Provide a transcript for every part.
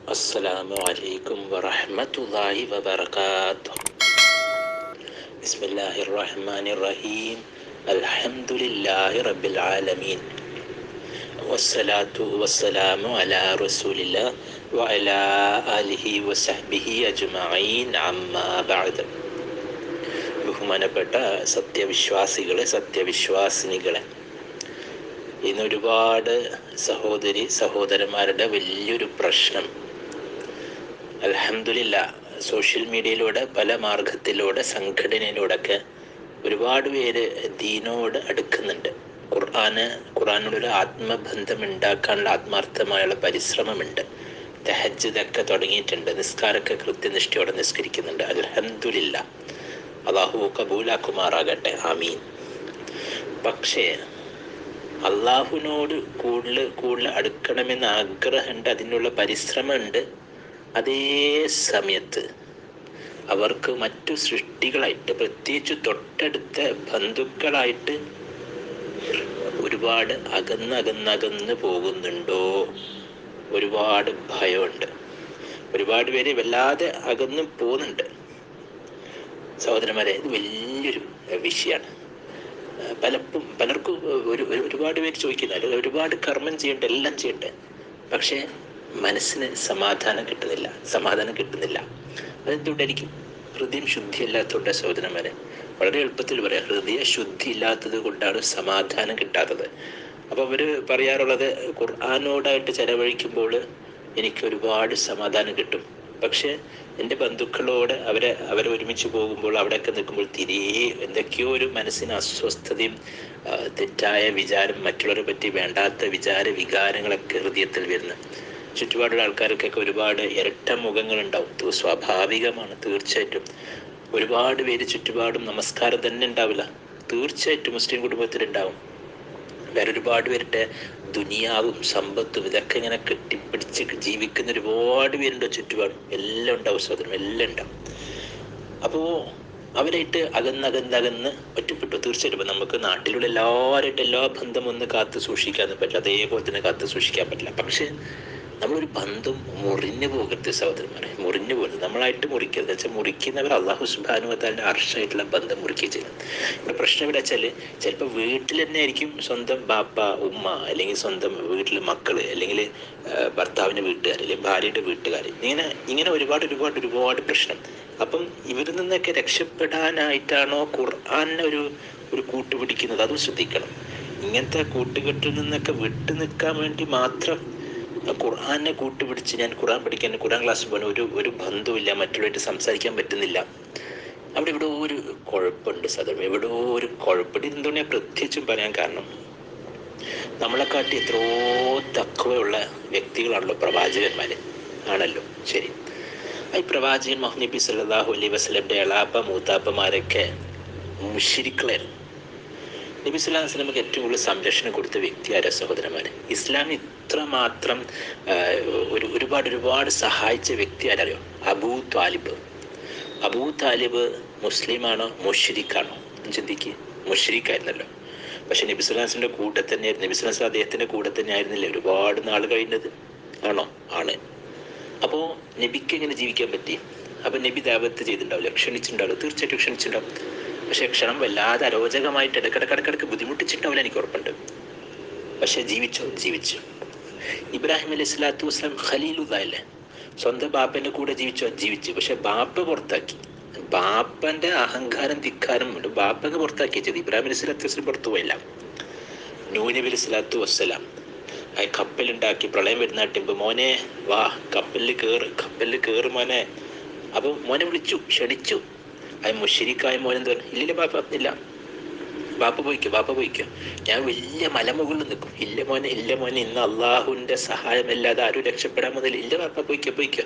السلام عليكم ورحمة الله وبركاته بسم الله الرحمن الرحيم الحمد لله رب العالمين والصلاة والسلام على رسول الله وعلى آله وصحبه أجمعين عما بعد ബഹുമാനപ്പെട്ട സത്യവിശ്വാസികളെ സത്യവിശ്വാസിനികളെ ഇന്ന് ഒരുപാട് സഹോദരി സഹോദരന്മാരുടെ വലിയൊരു പ്രശ്നം അലഹമില്ല സോഷ്യൽ മീഡിയയിലൂടെ പല മാർഗത്തിലൂടെ സംഘടനയിലൂടെയൊക്കെ ഒരുപാട് പേര് ദീനോട് അടുക്കുന്നുണ്ട് ഖുർആന് ഖുർആാനോടൊരു ആത്മബന്ധം ഉണ്ടാക്കാനുള്ള ആത്മാർത്ഥമായുള്ള പരിശ്രമമുണ്ട് തെഹജ്ജതൊക്കെ തുടങ്ങിയിട്ടുണ്ട് നിസ്കാരമൊക്കെ കൃത്യനിഷ്ഠയോടെ നിസ്കരിക്കുന്നുണ്ട് അലഹമില്ല അള്ളാഹു കബൂലാക്കുമാറാകട്ടെ ആമീൻ പക്ഷേ അള്ളാഹുവിനോട് കൂടുതൽ കൂടുതൽ അടുക്കണമെന്ന് ആഗ്രഹമുണ്ട് അതിനുള്ള പരിശ്രമമുണ്ട് അതേ സമയത്ത് അവർക്ക് മറ്റു സൃഷ്ടികളായിട്ട് പ്രത്യേകിച്ച് തൊട്ടടുത്ത ബന്ധുക്കളായിട്ട് ഒരുപാട് അകന്നകന്നകന്ന് പോകുന്നുണ്ടോ ഒരുപാട് ഭയമുണ്ട് ഒരുപാട് പേര് വല്ലാതെ അകന്നു പോകുന്നുണ്ട് സഹോദരന്മാരെ ഇത് വലിയൊരു വിഷയമാണ് പലപ്പോഴും പലർക്കും ഒരു ഒരു- ഒരുപാട് പേര് ചോദിക്കുന്നുണ്ട് ഒരുപാട് കർമ്മം ചെയ്യണ്ട എല്ലാം ചെയ്യണ്ട പക്ഷേ മനസ്സിന് സമാധാനം കിട്ടുന്നില്ല സമാധാനം കിട്ടുന്നില്ല അതെന്തുകൊണ്ടായിരിക്കും ഹൃദയം ശുദ്ധിയില്ലാത്തതുകൊണ്ട് സഹോദരന്മാരെ വളരെ എളുപ്പത്തിൽ പറയാം ഹൃദയ ശുദ്ധി ഇല്ലാത്തത് കൊണ്ടാണ് സമാധാനം കിട്ടാത്തത് അപ്പോൾ അവർ പറയാറുള്ളത് ഖുർആാനോടായിട്ട് ചെലവഴിക്കുമ്പോൾ എനിക്ക് ഒരുപാട് സമാധാനം കിട്ടും പക്ഷേ എൻ്റെ ബന്ധുക്കളോട് അവരെ അവരെ ഒരുമിച്ച് പോകുമ്പോൾ അവിടെയൊക്കെ നിൽക്കുമ്പോൾ തിരികെ എന്തൊക്കെയോ ഒരു മനസ്സിന് അസ്വസ്ഥതയും ആ, തെറ്റായ വിചാരം മറ്റുള്ളവരെ പറ്റി വേണ്ടാത്ത വിചാര വികാരങ്ങളൊക്കെ ഹൃദയത്തിൽ വരുന്നു ചുറ്റുപാടുള്ള ആൾക്കാർക്കൊക്കെ ഒരുപാട് ഇരട്ട മുഖങ്ങളുണ്ടാവും ഇത് സ്വാഭാവികമാണ് തീർച്ചയായിട്ടും ഒരുപാട് പേര് ചുറ്റുപാടും നമസ്കാരം തന്നെ ഉണ്ടാവില്ല തീർച്ചയായിട്ടും മുസ്ലിം കുടുംബത്തിലുണ്ടാവും വേറെ ഒരുപാട് പേരുടെ ദുനിയാവും സമ്പത്തും ഇതൊക്കെ ഇങ്ങനെ കെട്ടിപ്പിടിച്ച് ജീവിക്കുന്ന ഒരുപാട് പേരുണ്ട് ചുറ്റുപാടും എല്ലാം ഉണ്ടാവും സഹോദരം എല്ലാം ഉണ്ടാവും അപ്പോൾ അവരായിട്ട് അകന്നകന്നകന്ന് ഒറ്റപ്പെട്ടു തീർച്ചയായിട്ടും ഇപ്പം നമുക്ക് നാട്ടിലുള്ള എല്ലാവരായിട്ട് എല്ലാ ബന്ധം ഒന്ന് കാത്തു സൂക്ഷിക്കാനും പറ്റില്ല അതേപോലെ തന്നെ കാത്തു സൂക്ഷിക്കാൻ പറ്റില്ല പക്ഷേ നമ്മളൊരു ബന്ധം മുറിഞ്ഞു പോകരുത് സഹോദരന്മാരെ മുറിഞ്ഞു പോകരുത് നമ്മളായിട്ട് മുറിക്കരുത് വെച്ചാൽ മുറിക്കുന്നവർ അള്ളാഹു സുബാനുവത്താൻ്റെ അർഷമായിട്ടുള്ള ബന്ധം മുറിക്കുക ചെയ്യും ഇവിടെ പ്രശ്നം ഇവിടെ വെച്ചാൽ ചിലപ്പോൾ വീട്ടിൽ തന്നെ ആയിരിക്കും സ്വന്തം ബാപ്പ ഉമ്മ അല്ലെങ്കിൽ സ്വന്തം വീട്ടിൽ മക്കള് അല്ലെങ്കിൽ ഭർത്താവിൻ്റെ വീട്ടുകാർ അല്ലെങ്കിൽ ഭാര്യയുടെ വീട്ടുകാർ ഇങ്ങനെ ഇങ്ങനെ ഒരുപാട് ഒരുപാട് ഒരുപാട് പ്രശ്നം അപ്പം ഇവരിൽ നിന്നൊക്കെ രക്ഷപ്പെടാനായിട്ടാണോ ഖുർആാനെ ഒരു ഒരു കൂട്ടുപിടിക്കുന്നത് അതും ശ്രദ്ധിക്കണം ഇങ്ങനത്തെ കൂട്ടുകെട്ടിൽ നിന്നൊക്കെ വിട്ടു നിൽക്കാൻ വേണ്ടി മാത്രം ഖുർആാനെ കൂട്ടുപിടിച്ച് ഞാൻ ഖുർആൻ പഠിക്കാൻ ഖുർആൻ ക്ലാസ് പോകാൻ ഒരു ഒരു ബന്ധവുമില്ല മറ്റുള്ളവരായിട്ട് സംസാരിക്കാൻ പറ്റുന്നില്ല അവിടെ എവിടെയോ ഒരു കുഴപ്പമുണ്ട് സദം എവിടെയോ ഒരു കുഴപ്പമുണ്ട് എന്തുകൊണ്ട് ഞാൻ പ്രത്യേകിച്ചും പറയാൻ കാരണം നമ്മളെക്കാട്ടി എത്രയോ തക്കവയുള്ള വ്യക്തികളാണല്ലോ പ്രവാചകന്മാർ ആണല്ലോ ശരി ഈ പ്രവാചകൻ മുഹമ്മദ് നബി സല്ലല്ലാഹു അലൈഹി വസല്ലമയുടെ എളാപ്പ മൂത്താപ്പമാരൊക്കെ മുഷിരിക്കളായിരുന്നു നബി സ്വലാം വസ്ലമക്ക് ഏറ്റവും കൂടുതൽ സംരക്ഷണം കൊടുത്ത വ്യക്തിയായ സഹോദരന്മാര് ഇസ്ലാം ഇത്രമാത്രം ആ, ഒരു ഒരുപാട് ഒരുപാട് സഹായിച്ച വ്യക്തി ആരറിയോ അബൂ താലിബ് അബൂ താലിബ് മുസ്ലിമാണോ മുഷരിക്കാണോ ചിന്തിക്ക് മുഷരിക്കായിരുന്നല്ലോ പക്ഷെ നബി സ്വലാസിന്റെ കൂടെ തന്നെയായിരുന്നു നബി സ്വലാസ് അദ്ദേഹത്തിന്റെ കൂടെ തന്നെ ആയിരുന്നില്ലേ ഒരുപാട് നാൾ കഴിഞ്ഞത് ആണോ ആണ് അപ്പോൾ നബിക്ക് എങ്ങനെ ജീവിക്കാൻ പറ്റി അപ്പൊ നബി ദാവത്ത് ചെയ്തിട്ടുണ്ടാവില്ല ക്ഷണിച്ചിട്ടുണ്ടാവില്ല തീർച്ചയായിട്ടും ക്ഷണിച്ചിട്ടുണ്ടാവും പക്ഷെ ക്ഷണം വല്ലാതെ അരോചകമായിട്ട് ഇടക്കിടക്കിടക്കിടക്ക് ബുദ്ധിമുട്ടിച്ചിട്ടുണ്ടാവില്ല എനിക്ക് ഉറപ്പുണ്ട് പക്ഷെ ജീവിച്ചോ ജീവിച്ചു ഇബ്രാഹിം അലൈഹി സ്വലാത്തു വസ്ലാം ഖലീലുദല്ലേ സ്വന്തം ബാപ്പന്റെ കൂടെ ജീവിച്ചോ ജീവിച്ചു പക്ഷെ ബാപ്പ പുറത്താക്കി ബാപ്പന്റെ അഹങ്കാരം ധിക്കാരം കൊണ്ട് ബാപ്പക്ക് പുറത്താക്കിയ ചെയ്തു ഇബ്രാഹിം അലൈഹി സ്വലാത്തു വസ്ലാം പുറത്തു പോയില്ല നൂനബി അലൈഹി സ്വലാത്തു വസ്സലാം ആ കപ്പലുണ്ടാക്കി പ്രളയം വരുന്ന ടിമ്പ് മോനെ വാ കപ്പലിൽ കയറ് കപ്പലിൽ കയറ് മോനെ അപ്പം മോനെ വിളിച്ചു ക്ഷണിച്ചു അത് മുഷരിക്കായ മോനെ എന്താ ഇല്ലില്ല ബാപ്പ ഇല്ല ബാപ്പ പോയിക്കോ ബാപ്പ പോയിക്കോ ഞാൻ വലിയ മലമുകളിൽ നിൽക്കും ഇല്ല മോനെ ഇല്ല മോനെ ഇന്ന് അള്ളാഹുവിന്റെ സഹായമല്ലാതെ ആരും രക്ഷപ്പെടാൻ മുതൽ ഇല്ല ബാപ്പ പോയിക്കോ പോയിക്കോ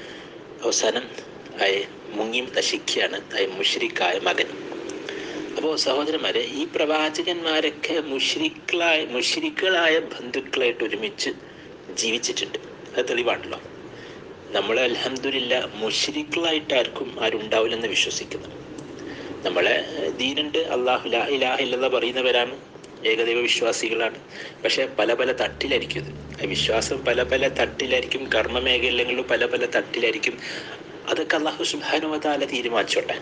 അവസാനം അയ മുങ്ങി നശിക്കുകയാണ് അയ മുഷരിക്കായ മകൻ അപ്പോൾ സഹോദരന്മാരെ ഈ പ്രവാചകന്മാരൊക്കെ മുഷ്രിക്കളായ മുഷ്രിക്കളായ ബന്ധുക്കളായിട്ട് ഒരുമിച്ച് ജീവിച്ചിട്ടുണ്ട് അത് തെളിവാണല്ലോ നമ്മൾ അലഹമില്ല മുഷ്രിക്കളായിട്ട് ആർക്കും ആരും ഉണ്ടാവില്ലെന്ന് വിശ്വസിക്കുന്നു നമ്മളെ ദീനുണ്ട് അള്ളാഹു ലാ ഇലാഹ ഇല്ലെന്ന് പറയുന്നവരാണ് ഏകദൈവ വിശ്വാസികളാണ് പക്ഷെ പല പല തട്ടിലായിരിക്കും ഇത് വിശ്വാസം പല പല തട്ടിലായിരിക്കും കർമ്മ മേഖലകളിലും പല പല തട്ടിലായിരിക്കും അതൊക്കെ അള്ളാഹു സുബാനുവതാല തീരുമാനിച്ചോട്ടെ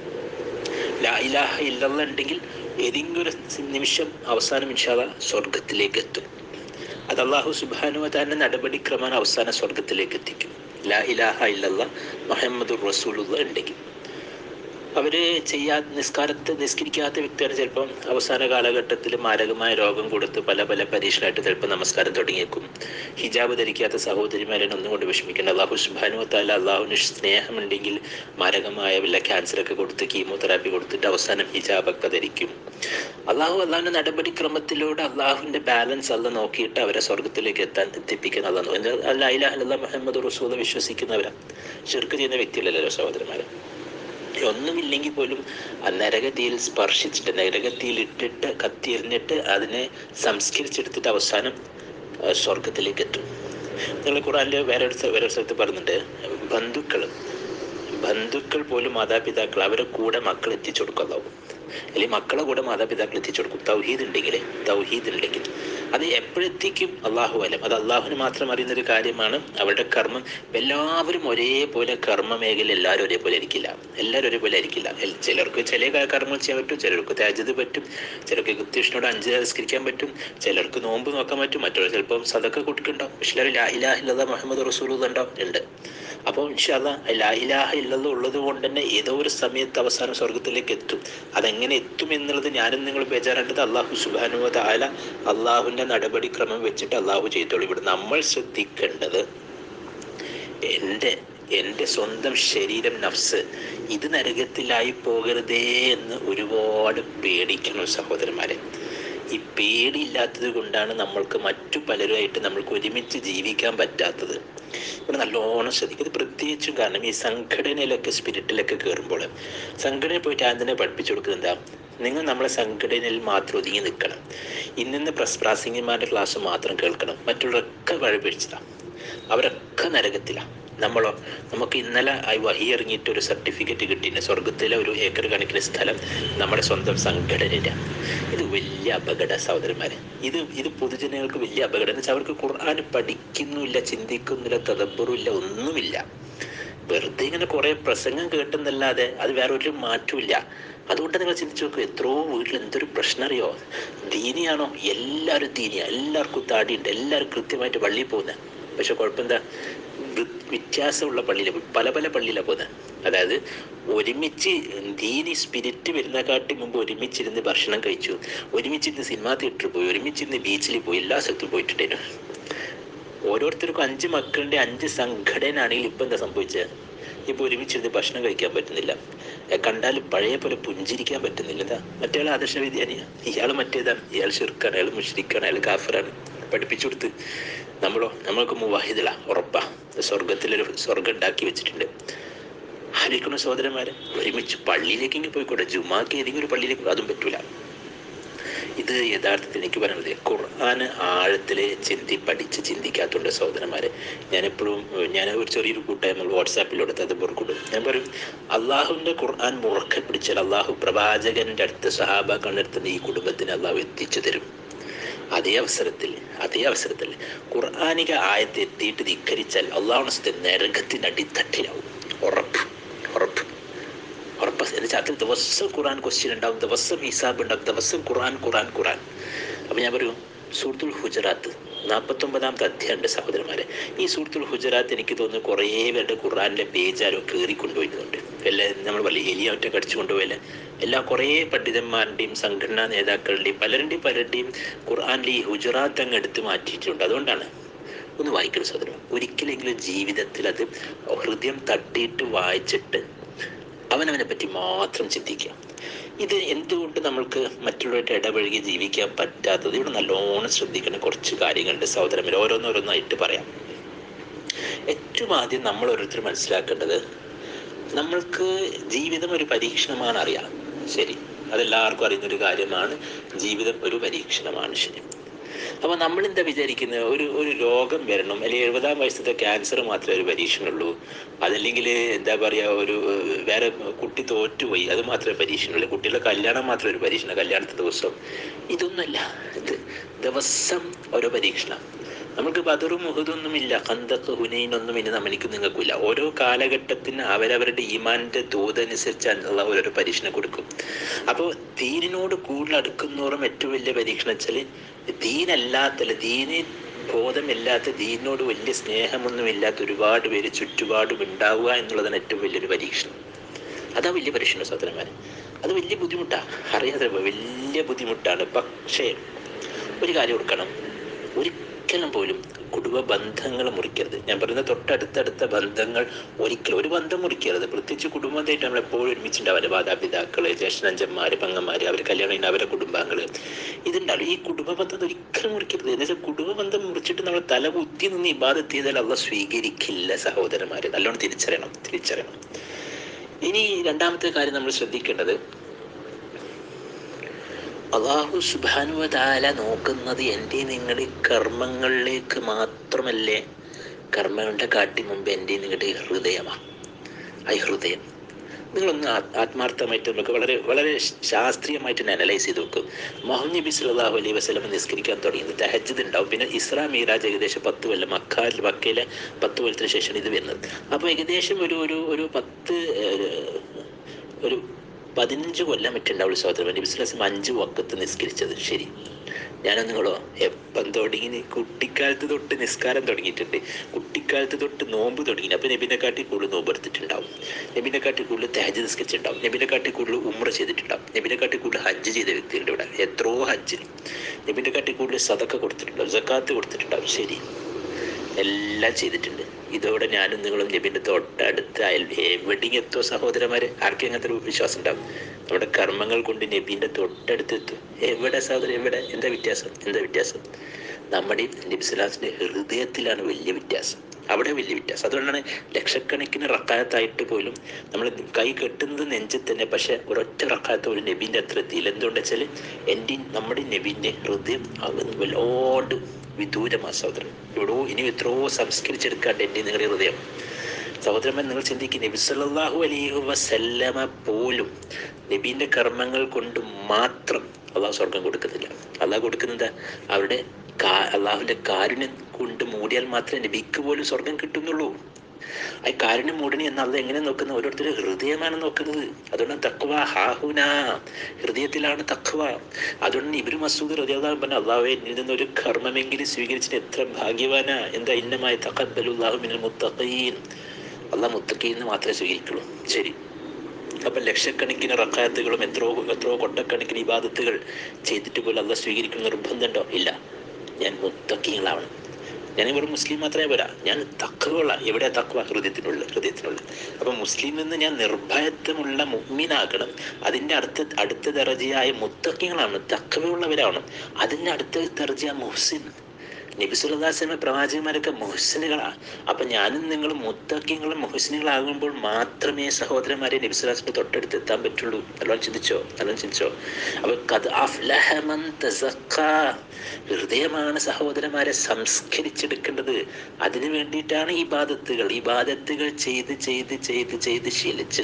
ലാ ഇലാഹ ഇല്ലല്ല ഉണ്ടെങ്കിൽ ഏതെങ്കിലും ഒരു നിമിഷം അവസാനം ഇൻഷാല്ല സ്വർഗത്തിലേക്ക് എത്തും അത് അള്ളാഹു സുബാനുവതാന്റെ നടപടിക്രമം അവസാന സ്വർഗത്തിലേക്ക് എത്തിക്കും ലാ ഇലാഹ ഇല്ലല്ല മുഹമ്മദ് റസൂലുള്ള ഉണ്ടെങ്കിൽ അവര് ചെയ്യാ നിസ്കാരത്ത് നിസ്കരിക്കാത്ത വ്യക്തിയാണ് ചിലപ്പം അവസാന കാലഘട്ടത്തിൽ മാരകമായ രോഗം കൊടുത്ത് പല പല പരീക്ഷണമായിട്ട് ചിലപ്പോൾ നമസ്കാരം തുടങ്ങിയേക്കും ഹിജാബ് ധരിക്കാത്ത സഹോദരിമാരെ ഒന്നും കൊണ്ട് വിഷമിക്കേണ്ട അള്ളാഹു സുബാനു താല അള്ളാഹുവിന് സ്നേഹമുണ്ടെങ്കിൽ മാരകമായ വല്ല ക്യാൻസറൊക്കെ കൊടുത്ത് കീമോതെറാപ്പി കൊടുത്തിട്ട് അവസാനം ഹിജാബൊക്കെ ധരിക്കും അള്ളാഹു അള്ളാഹിന്റെ നടപടിക്രമത്തിലൂടെ അള്ളാഹുവിന്റെ ബാലൻസ് അല്ല നോക്കിയിട്ട് അവരെ സ്വർഗത്തിലേക്ക് എത്താൻ എത്തിപ്പിക്കുന്ന അല്ല അല്ല ഇലാഹ മുഹമ്മദ് റസൂല വിശ്വസിക്കുന്നവരാ ചെറുക്ക് ചെയ്യുന്ന വ്യക്തികളല്ലോ സഹോദരന്മാരെ ഒന്നുമില്ലെങ്കിൽ പോലും ആ നരകത്തിയിൽ സ്പർശിച്ചിട്ട് നരകത്തിയിൽ ഇട്ടിട്ട് കത്തിയെറിഞ്ഞിട്ട് അതിനെ സംസ്കരിച്ചെടുത്തിട്ട് അവസാനം ആ, സ്വർഗത്തിലേക്ക് എത്തും നിങ്ങൾ ഖുറാനിൽ വേറെ ഒരു സ്ഥ- വേറെ ഒരു സ്ഥലത്ത് പറയുന്നുണ്ട് ബന്ധുക്കൾ ബന്ധുക്കൾ പോലും മാതാപിതാക്കൾ അവരെ കൂടെ മക്കൾ എത്തിച്ചു കൊടുക്കാതാവും അല്ലെങ്കിൽ മക്കളെ കൂടെ മാതാപിതാക്കൾ എത്തിച്ചു കൊടുക്കും തൗഹീദ് ഉണ്ടെങ്കിൽ തൗഹീദ് ഉണ്ടെങ്കിൽ അത് എപ്പോഴെത്തിക്കും അള്ളാഹു അലം അത് അള്ളാഹുവിന് മാത്രം അറിയുന്ന ഒരു കാര്യമാണ് അവരുടെ കർമ്മം എല്ലാവരും ഒരേപോലെ കർമ്മ മേഖല എല്ലാവരും ഒരേപോലെ ആയിരിക്കില്ല എല്ലാവരും ഒരേപോലെ ആയിരിക്കില്ല എൽ- ചിലർക്ക് ചില ക- കർമ്മങ്ങൾ ചെയ്യാൻ പറ്റും ചിലർക്ക് താജത് പറ്റും ചിലർക്ക് കൃത്യഷ്ണോട് അഞ്ച് നിസ്കരിക്കാൻ പറ്റും ചിലർക്ക് നോമ്പ് നോക്കാൻ പറ്റും മറ്റുള്ള ചിലപ്പം സദക്ക കൊടുക്കുന്നുണ്ടാവും പക്ഷെ എല്ലാവരും ലാ ഇലാഹ ഇല്ലല്ലാഹ് മുഹമ്മദ് റസൂൽ ഉണ്ടാവും ഉണ്ട് അപ്പോൾ ഇൻഷാല്ല ലാ ഇലാഹ ഇല്ലല്ലാഹ് ഉള്ളത് കൊണ്ട് തന്നെ ഏതോ ഒരു സമയത്ത് അവസാനം സ്വർഗത്തിലേക്ക് എത്തും അതെങ്ങനെ എത്തും എന്നുള്ളത് ഞാനും നിങ്ങൾ ബേജാറേണ്ടത് അള്ളാഹു സുബാനുവത ആല അള്ളാഹുവിന്റെ നടപടിക്രമം വെച്ചിട്ട് അള്ളാഹു ചെയ്തോളൂ ഇവിടെ നമ്മൾ ശ്രദ്ധിക്കേണ്ടത് എൻ്റെ എൻ്റെ സ്വന്തം ശരീരം നഫ്സ് ഇത് നരകത്തിലായി പോകരുതേ എന്ന് ഒരുപാട് പേടിക്കണം സഹോദരന്മാരെ ഈ പേടിയില്ലാത്തത് കൊണ്ടാണ് നമ്മൾക്ക് മറ്റു പലരുമായിട്ട് നമ്മൾക്ക് ഒരുമിച്ച് ജീവിക്കാൻ പറ്റാത്തത് ഇവിടെ നല്ലോണം ശ്രദ്ധിക്കും ഇത് പ്രത്യേകിച്ചും കാരണം ഈ സംഘടനയിലൊക്കെ സ്പിരിറ്റിലൊക്കെ കയറുമ്പോൾ സംഘടനയിൽ പോയിട്ട് ആദ്യം തന്നെ പഠിപ്പിച്ചു കൊടുക്കുന്നത് എന്താ നിങ്ങൾ നമ്മളെ സംഘടനയിൽ മാത്രം ഒതുങ്ങി നിൽക്കണം ഇന്നിന്ന് പ്രസ് പ്രാസംഗികന്മാരുടെ ക്ലാസ് മാത്രം കേൾക്കണം മറ്റുള്ളവരൊക്കെ വഴിപിടിച്ചതാണ് അവരൊക്കെ നരകത്തിലാണ് നമ്മളോ നമുക്ക് ഇന്നലെ ആ വഹി ഇറങ്ങിയിട്ട് ഒരു സർട്ടിഫിക്കറ്റ് കിട്ടിയിട്ടുണ്ട് സ്വർഗത്തിലെ ഒരു ഏക്കർ കണക്കിന് സ്ഥലം നമ്മുടെ സ്വന്തം സംഘടനയിലാണ് ഇത് വലിയ അപകട സഹോദരന്മാരെ ഇത് ഇത് പൊതുജനങ്ങൾക്ക് വലിയ അപകടം എന്ന് വെച്ചാൽ അവർക്ക് ഖുർആൻ പഠിക്കുന്നില്ല ചിന്തിക്കുന്നില്ല തദബ്ബറുമില്ല ഒന്നുമില്ല വെറുതെ ഇങ്ങനെ കുറെ പ്രസംഗം കേട്ടെന്നല്ലാതെ അത് വേറെ ഒരു മാറ്റമില്ല അതുകൊണ്ട് നിങ്ങൾ ചിന്തിച്ചു നോക്കൂ എത്രയോ വീട്ടിൽ എന്തൊരു പ്രശ്നം അറിയോ ദീനിയാണോ എല്ലാവരും ദീനിയ എല്ലാവർക്കും താടിയുണ്ട് എല്ലാവരും കൃത്യമായിട്ട് പള്ളിയിൽ പോകുന്നത് പക്ഷെ കുഴപ്പമെന്താ വൃ- വ്യത്യാസമുള്ള പള്ളിയിലെ പല പല പള്ളിയിലാണ് പോകുന്നത് അതായത് ഒരുമിച്ച് ദീനി സ്പിരിറ്റ് വരുന്നതിനെക്കാട്ടി മുമ്പ് ഒരുമിച്ചിരുന്ന് ഭക്ഷണം കഴിച്ചു ഒരുമിച്ചിരുന്ന് സിനിമാ തിയേറ്ററിൽ പോയി ഒരുമിച്ചിരുന്ന് ബീച്ചിൽ പോയി എല്ലാ സ്ഥലത്തും പോയിട്ടുണ്ടായിരുന്നു ഓരോരുത്തർക്കും അഞ്ച് മക്കളുടെ അഞ്ച് സംഘടന ആണെങ്കിൽ ഇപ്പൊ എന്താ സംഭവിച്ചത് ഇപ്പൊ ഒരുമിച്ചിരുന്ന് ഭക്ഷണം കഴിക്കാൻ പറ്റുന്നില്ല ഏ, കണ്ടാൽ പഴയ പോലെ പുഞ്ചിരിക്കാൻ പറ്റുന്നില്ല എന്താ മറ്റേ ആദർശ വിദ്യാനിയ ഇയാൾ മറ്റേതാണ് ഇയാൾ ഷിർക്കാണ് അയാൾ മുഷ്രിക്കാണ് അയാൾ കാഫറാണ് പഠിപ്പിച്ചു കൊടുത്ത് നമ്മളോ നമ്മൾക്ക് മുവാഹിദല ഉറപ്പാ സ്വർഗത്തിലൊരു സ്വർഗം ഉണ്ടാക്കി വെച്ചിട്ടുണ്ട് ആലോചിക്കുന്ന സഹോദരന്മാരെ ഒരുമിച്ച് പള്ളിയിലേക്കെങ്കിലും പോയിക്കോട്ടെ ജുമാക്ക് ഏതെങ്കിലും ഒരു പള്ളിയിലേക്ക് പോ- അതും പറ്റൂല ഇത് യഥാർത്ഥത്തിൽ എനിക്ക് പറയുന്നത് ഖുർആൻ ആഴത്തിൽ ചിന്തി പഠിച്ച് ചിന്തിക്കാത്തതുണ്ട് സഹോദരന്മാരെ ഞാനെപ്പോഴും ഏഹ്, ഞാൻ ഒരു ചെറിയൊരു കൂട്ടായ്മ വാട്സാപ്പിലൂടെ തദബർ കൊടുക്കും ഞാൻ പറയും അള്ളാഹുവിൻ്റെ ഖുർആൻ മുറക്കെ പിടിച്ചാൽ അള്ളാഹു പ്രവാചകന്റെ അടുത്ത് സഹാബാക്കളുടെ അടുത്ത് ഈ കുടുംബത്തിന് അള്ളാഹു എത്തിച്ചു തരും അതേ അവസരത്തിൽ അതേ അവസരത്തിൽ ഖുർആാനിക ആയത്ത് എത്തിയിട്ട് ധിക്കരിച്ചാൽ അള്ളാഹു നരകത്തിന്റെ അടിത്തട്ടിലാവും ഉറപ്പ് ഉറപ്പ് ഉറപ്പ് എന്നുവെച്ചാൽ അതിൽ ദിവസം ഖുറാൻ ക്വസ്റ്റ്യൻ ഉണ്ടാവും ദിവസം ഹിസാബ് ഉണ്ടാവും ദിവസം ഖുറാൻ ഖുറാൻ ഖുറാൻ അപ്പം ഞാൻ പറയും സൂറത്തുൽ ഹുജറാത്ത് നാൽപ്പത്തൊമ്പതാമത്തെ അധ്യായമുണ്ട് സഹോദരന്മാരെ ഈ സൂറത്തുൽ ഹുജറാത്ത് എനിക്ക് തോന്നുന്നു കുറേ പേരുടെ ഖുറാനിലെ പേജാരോ കയറി കൊണ്ടുപോയിട്ടുണ്ട് എല്ലാം നമ്മൾ വലിയ എലിയാറ്റം കടിച്ചു കൊണ്ടുപോയല്ലേ എല്ലാ കുറേ പണ്ഡിതന്മാരുടെയും സംഘടനാ നേതാക്കളുടെയും പലരുടെയും പലരുടെയും ഖുർആാനിലെ ഈ ഹുജറാത്ത് അങ്ങ് എടുത്ത് മാറ്റിയിട്ടുണ്ട് അതുകൊണ്ടാണ് ഒന്ന് വായിക്കണം സഹോദരൻ ഒരിക്കലെങ്കിലും ജീവിതത്തിൽ അത് ഹൃദയം തട്ടിയിട്ട് വായിച്ചിട്ട് അവനവനെ പറ്റി മാത്രം ചിന്തിക്കുക ഇത് എന്തുകൊണ്ട് നമ്മൾക്ക് മറ്റുള്ളവരുടെ ഇടപഴകി ജീവിക്കാൻ പറ്റാത്തത് ഇവിടെ നല്ലോണം ശ്രദ്ധിക്കുന്ന കുറച്ച് കാര്യങ്ങളുണ്ട് സഹോദരന്മാർ ഓരോന്നോരോന്നായിട്ട് പറയാം ഏറ്റവും ആദ്യം നമ്മൾ ഓരോരുത്തർ മനസ്സിലാക്കേണ്ടത് നമ്മൾക്ക് ജീവിതം ഒരു പരീക്ഷണമാണ് അറിയാം ശരി അതെല്ലാവർക്കും അറിയുന്ന ഒരു കാര്യമാണ് ജീവിതം ഒരു പരീക്ഷണമാണ് ശരി അപ്പൊ നമ്മൾ എന്താ വിചാരിക്കുന്നത് ഒരു ഒരു രോഗം വരണം അല്ലെങ്കിൽ എഴുപതാം വയസ്സത്തെ ക്യാൻസർ മാത്രമേ ഒരു പരീക്ഷണുള്ളൂ അതല്ലെങ്കിൽ എന്താ പറയാ ഒരു ഏഹ്, വേറെ കുട്ടി തോറ്റുപോയി അത് മാത്രമേ പരീക്ഷണുള്ളൂ കുട്ടികളുടെ കല്യാണം മാത്രമേ ഒരു പരീക്ഷണം കല്യാണത്തെ ദിവസം ഇതൊന്നുമല്ല ഇത് ദിവസം ഓരോ പരീക്ഷണം നമുക്ക് ബദറും മുഹദൊന്നും ഇല്ല കന്തക്ക് ഹുനൈനൊന്നും ഇനി നമ്മൾക്ക് നിങ്ങൾക്കില്ല ഓരോ കാലഘട്ടത്തിന് അവരവരുടെ ഈമാന്റെ തോതനുസരിച്ച് അള്ളാഹു ഓരോ പരീക്ഷണം കൊടുക്കും അപ്പോൾ ദീനിനോട് കൂടുതൽ അടുക്കുന്നോറും ഏറ്റവും വലിയ പരീക്ഷണം വെച്ചാൽ ദീനല്ലാത്തല്ല ദീന് ബോധമില്ലാത്ത ദീനിനോട് വലിയ സ്നേഹമൊന്നുമില്ലാത്ത ഒരുപാട് പേര് ചുറ്റുപാടും ഉണ്ടാവുക എന്നുള്ളതാണ് ഏറ്റവും വലിയൊരു പരീക്ഷണം അതാ വലിയ പരീക്ഷണം സഹോദരന്മാരെ അത് വലിയ ബുദ്ധിമുട്ടാണ് അറിയാതെ വലിയ ബുദ്ധിമുട്ടാണ് പക്ഷേ ഒരു കാര്യം ഓർക്കണം ഒരിക്കലും പോലും കുടുംബ ബന്ധങ്ങൾ മുറിക്കരുത് ഞാൻ പറയുന്ന തൊട്ടടുത്തടുത്ത ബന്ധങ്ങൾ ഒരിക്കലും ഒരു ബന്ധം മുറിക്കരുത് പ്രത്യേകിച്ച് കുടുംബമായിട്ട് നമ്മൾ എപ്പോഴും ഒരുമിച്ചുണ്ടാവില്ല മാതാപിതാക്കള് ജ്യേഷ്ഠനഞ്ചന്മാര് പെങ്ങന്മാര് അവർ കല്യാണം ചെയ്യുന്ന അവരുടെ കുടുംബാംഗങ്ങള് ഇതുണ്ടാവും ഈ കുടുംബ ബന്ധം ഒരിക്കലും മുറിക്കരുത് എന്ന് വെച്ചാൽ കുടുംബ ബന്ധം മുറിച്ചിട്ട് നമ്മൾ തല കുത്തി നിന്ന് ഇബാദത്ത് ചെയ്താൽ അള്ള സ്വീകരിക്കില്ല സഹോദരന്മാര് നല്ലോണം തിരിച്ചറിയണം തിരിച്ചറിയണം ഇനി രണ്ടാമത്തെ കാര്യം നമ്മൾ ശ്രദ്ധിക്കേണ്ടത് അള്ളാഹു സുബാനുവതാല നോക്കുന്നത് എൻ്റെ നിങ്ങളുടെ കർമ്മങ്ങളിലേക്ക് മാത്രമല്ലേ കർമ്മങ്ങളുടെ കാട്ടി മുമ്പ് എൻ്റെ നിങ്ങളുടെ ഹൃദയമാണ് ആ ഹൃദയം നിങ്ങളൊന്ന് ആ- ആത്മാർത്ഥമായിട്ട് നമുക്ക് വളരെ വളരെ ശാസ്ത്രീയമായിട്ട് തന്നെ അനലൈസ് ചെയ്ത് നോക്കും മുഹമ്മദ് നബി സല്ലല്ലാഹു അലൈഹി വസല്ലം നിസ്കരിക്കാൻ തുടങ്ങിയത് തഹജ്ജുദ് ഉണ്ടാവും പിന്നെ ഇസ്രാ മീറാജ് ഏകദേശം പത്ത് കൊല്ലം മക്കാൽ മക്കയിലെ പത്ത് കൊല്ലത്തിന് ശേഷമാണ് ഇത് വരുന്നത് അപ്പോൾ ഏകദേശം ഒരു ഒരു ഒരു പത്ത് ഏഹ്, ഒരു പതിനഞ്ച് കൊല്ലം മറ്റുണ്ടാവുള്ളൂ സഹോദരൻ നബി സ്വലം അഞ്ച് വക്കത്ത് നിസ്കരിച്ചത് ശരി ഞാനും നിങ്ങളോ എപ്പം തുടങ്ങി കുട്ടിക്കാലത്ത് തൊട്ട് നിസ്കാരം തുടങ്ങിയിട്ടുണ്ട് കുട്ടിക്കാലത്ത് തൊട്ട് നോമ്പ് തുടങ്ങി അപ്പൊ നബിനെ കാട്ടി കൂടുതൽ നോമ്പ് എടുത്തിട്ടുണ്ടാവും നബിനെ കാട്ടി കൂടുതൽ തഹജ് നിസ്കരിച്ചിട്ടുണ്ടാവും നബിനെ കാട്ടി കൂടുതൽ ഉമ്ര ചെയ്തിട്ടുണ്ടാവും നബിനെ കാട്ടി കൂടുതൽ ഹജ്ജ് ചെയ്ത വ്യക്തികളുടെ ഇവിടെ എത്രയോ ഹജ്ജിന് നബിനെ കാട്ടി കൂടുതൽ സതക്ക കൊടുത്തിട്ടുണ്ടാവും സക്കാത്ത് കൊടുത്തിട്ടുണ്ടാവും ശരി എല്ലാം ചെയ്തിട്ടുണ്ട് ഇതോടെ ഞാനും നിങ്ങളും നബിന്റെ തൊട്ടടുത്ത് അയൽ എവിടെയും എത്തോ സഹോദരന്മാരെ ആർക്കും അങ്ങനത്തെ ഒരു വിശ്വാസം ഉണ്ടാവും നമ്മുടെ കർമ്മങ്ങൾ കൊണ്ട് നബീന്റെ തൊട്ടടുത്ത് എത്തും എവിടെ സഹോദരൻ എവിടെ എന്താ വ്യത്യാസം എന്താ വ്യത്യാസം നമ്മുടെ നബിസ്ലാസിന്റെ ഹൃദയത്തിലാണ് വലിയ വ്യത്യാസം അവിടെ വലിയ വ്യത്യാസം അതുകൊണ്ടാണ് ലക്ഷക്കണക്കിന് റക്കായത്തായിട്ട് പോലും നമ്മൾ കൈ കെട്ടുന്നത് നെഞ്ചിൽ തന്നെ പക്ഷെ ഒരൊറ്റ റക്കായത്ത് ഒരു നബീന്റെ അത്ര എത്തിയില്ല എന്തുകൊണ്ട് വെച്ചാൽ എൻ്റെ നമ്മുടെ നബീന്റെ ഹൃദയം അങ്ങ് വല്ലാണ്ട് വിദൂരമാ സഹോദരൻ എവിടെയോ ഇനി എത്രയോ സംസ്കരിച്ചെടുക്കാണ്ട് എൻ്റെ നിങ്ങളുടെ ഹൃദയം സഹോദരന്മാർ നിങ്ങൾ ചിന്തിക്കും നബി സല്ലല്ലാഹു അലൈഹി വസല്ലമ പോലും നബീന്റെ കർമ്മങ്ങൾ കൊണ്ട് മാത്രം അള്ളാഹു സ്വർഗം കൊടുക്കുന്നില്ല അള്ളാഹു കൊടുക്കുന്നത് അവരുടെ കാ- അള്ളാഹുവിന്റെ കാരുണ്യം കൊണ്ട് മൂടിയാൽ മാത്രമേ നബിക്ക് പോലും സ്വർഗം കിട്ടുന്നുള്ളൂ ആ കാരുണ്യം മൂടണി എന്ന് അത് എങ്ങനെ നോക്കുന്ന ഓരോരുത്തരുടെ ഹൃദയമാണ് നോക്കുന്നത് അതുകൊണ്ട് തക്വ ഹാഹുന ഹൃദയത്തിലാണ് തക്വ അതുകൊണ്ട് ഇവര് മസൂദ് ഹൃദയം പറഞ്ഞ അള്ളാഹുവെ എന്നിൽ നിന്ന് ഒരു കർമ്മമെങ്കിലും സ്വീകരിച്ചിട്ട് എത്ര ഭാഗ്യവാനാ എന്താ ഇന്നമായി തക്കബലുല്ലാഹു മിനൽ മുത്തഖീൻ അള്ളാഹ് മുത്തഖീന്ന് മാത്രമേ സ്വീകരിക്കുള്ളൂ ശരി അപ്പം ലക്ഷക്കണക്കിന് റക്കായത്തുകളും എത്രയോ എത്രയോ കൊട്ടക്കണക്കിന് ഇബാദത്തുകൾ ചെയ്തിട്ട് പോലും അള്ളാഹ് സ്വീകരിക്കുന്ന നിർബന്ധമുണ്ടോ ഇല്ല ഞാൻ മുത്തക്കീങ്ങളാവണം ഞാൻ ഇവിടെ മുസ്ലിം മാത്രമേ പോരാ ഞാൻ തക്കവുള്ള എവിടെ തക്കവ ഹൃദയത്തിനുള്ള ഹൃദയത്തിനുള്ള അപ്പം മുസ്ലിം എന്ന് ഞാൻ നിർഭയത്വമുള്ള മുഗ്മിനാകണം അതിൻ്റെ അടുത്ത അടുത്ത ദർജയായ മുത്തക്കിങ്ങളാണ് തക്കവയുള്ളവരാവണം അതിൻ്റെ അടുത്ത ദർജ മുഹ്സിൻ നബിസുല്ലാസ്ലമ പ്രവാചകന്മാരൊക്കെ മുഹസിനുകളാണ് അപ്പൊ ഞാനും നിങ്ങൾ മുത്തക്കിങ്ങളും മുഹസിനുകളാകുമ്പോൾ മാത്രമേ സഹോദരന്മാരെ നബിസുല്ലാസിന്റെ തൊട്ടടുത്ത് എത്താൻ പറ്റുള്ളൂ നല്ലോണം ചിന്തിച്ചോ നല്ലോണം ചിന്തിച്ചോ അപ്പൊ കത് അഫ്ലഹ മൻ തസക്ക. ഹൃദയമാണ് സഹോദരന്മാരെ സംസ്കരിച്ചെടുക്കേണ്ടത് അതിനു വേണ്ടിയിട്ടാണ് ഈ ബാധത്തുകൾ ഈ ബാധത്തുകൾ ചെയ്ത് ചെയ്ത് ചെയ്ത് ചെയ്ത് ശീലിച്ച്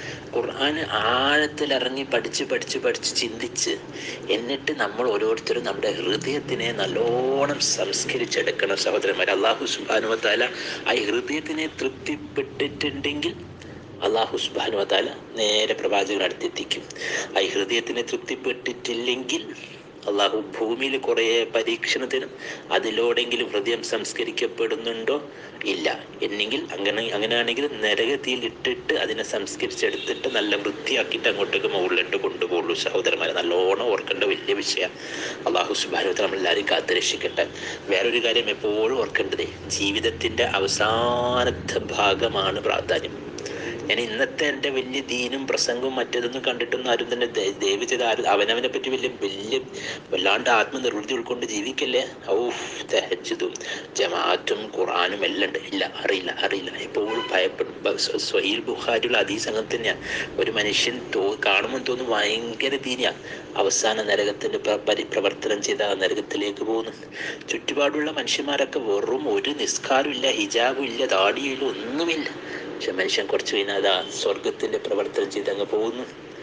ഖുർആൻ ആഴത്തിൽ ഇറങ്ങി പഠിച്ച് പഠിച്ച് പഠിച്ച് ചിന്തിച്ച് എന്നിട്ട് നമ്മൾ ഓരോരുത്തരും നമ്മുടെ ഹൃദയത്തിനെ നല്ലോണം സംസ്കരിച്ചെടുക്കണം സഹോദരന്മാർ അള്ളാഹു സുബാനുവത്താല ആ ഹൃദയത്തിനെ തൃപ്തിപ്പെട്ടിട്ടുണ്ടെങ്കിൽ അള്ളാഹു സുബാനുവത്താല നേരെ പ്രവാചകൻ അടുത്തെത്തിക്കും ആ ഹൃദയത്തിനെ തൃപ്തിപ്പെട്ടിട്ടില്ലെങ്കിൽ അള്ളാഹു ഭൂമിയിൽ കുറേ പരീക്ഷണത്തിനും അതിലൂടെങ്കിലും ഹൃദയം സംസ്കരിക്കപ്പെടുന്നുണ്ടോ ഇല്ല എന്നെങ്കിൽ അങ്ങനെ അങ്ങനെയാണെങ്കിൽ നരകത്തിയിൽ ഇട്ടിട്ട് അതിനെ സംസ്കരിച്ചെടുത്തിട്ട് നല്ല വൃത്തിയാക്കിയിട്ട് അങ്ങോട്ടേക്ക് മുകളിലിട്ട് കൊണ്ടുപോകുള്ളൂ സഹോദരന്മാരെ നല്ലോണം ഓർക്കേണ്ട വലിയ വിഷയം അള്ളാഹു സുബാനുവത്ത നമ്മളെല്ലാവരും കാത്തു രക്ഷിക്കട്ടെ വേറൊരു കാര്യം എപ്പോഴും ഓർക്കേണ്ടതേ ജീവിതത്തിന്റെ അവസാനത്തെ ഭാഗമാണ് പ്രാധാന്യം ഞാൻ ഇന്നത്തെ എൻ്റെ വലിയ ദീനും പ്രസംഗവും മറ്റേതൊന്നും കണ്ടിട്ടൊന്നും ആരും തന്നെ ദേ- ദയവ് ചെയ്ത് ആരും അവനവനെ പറ്റി വലിയ വലിയ വല്ലാണ്ട് ആത്മനിർവൃത്തി ഉൾക്കൊണ്ട് ജീവിക്കല്ലേ ഔഫ് തെഹജുദും ജമാഅത്തും ഖുറാനും എല്ലാം ഉണ്ട് ഇല്ല അറിയില്ല അറിയില്ല എപ്പോഴും ഭയപ്പെടും ബ- സ്വ- സ്വഹീൽ ബുഖാരിയുള്ള അതീസ് അങ്ങനെ തന്നെയാണ് ഒരു മനുഷ്യൻ തോ കാണുമ്പോൾ തോന്നും ഭയങ്കര ദീനിയാ അവസാന നരകത്തിന്റെ പ്ര- പരി പ്രവർത്തനം ചെയ്ത ആ നരകത്തിലേക്ക് പോകുന്നു ചുറ്റുപാടുള്ള മനുഷ്യന്മാരൊക്കെ വെറും ഒരു നിസ്കാരം ഇല്ല ഹിജാബും ഇല്ല താടിയും ഇല്ല ഒന്നുമില്ല പക്ഷെ മനുഷ്യൻ കുറച്ച് കഴിഞ്ഞാൽ അതാ സ്വർഗത്തിന്റെ പ്രവർത്തനം ചെയ്ത് അങ്ങ് പോകുന്നു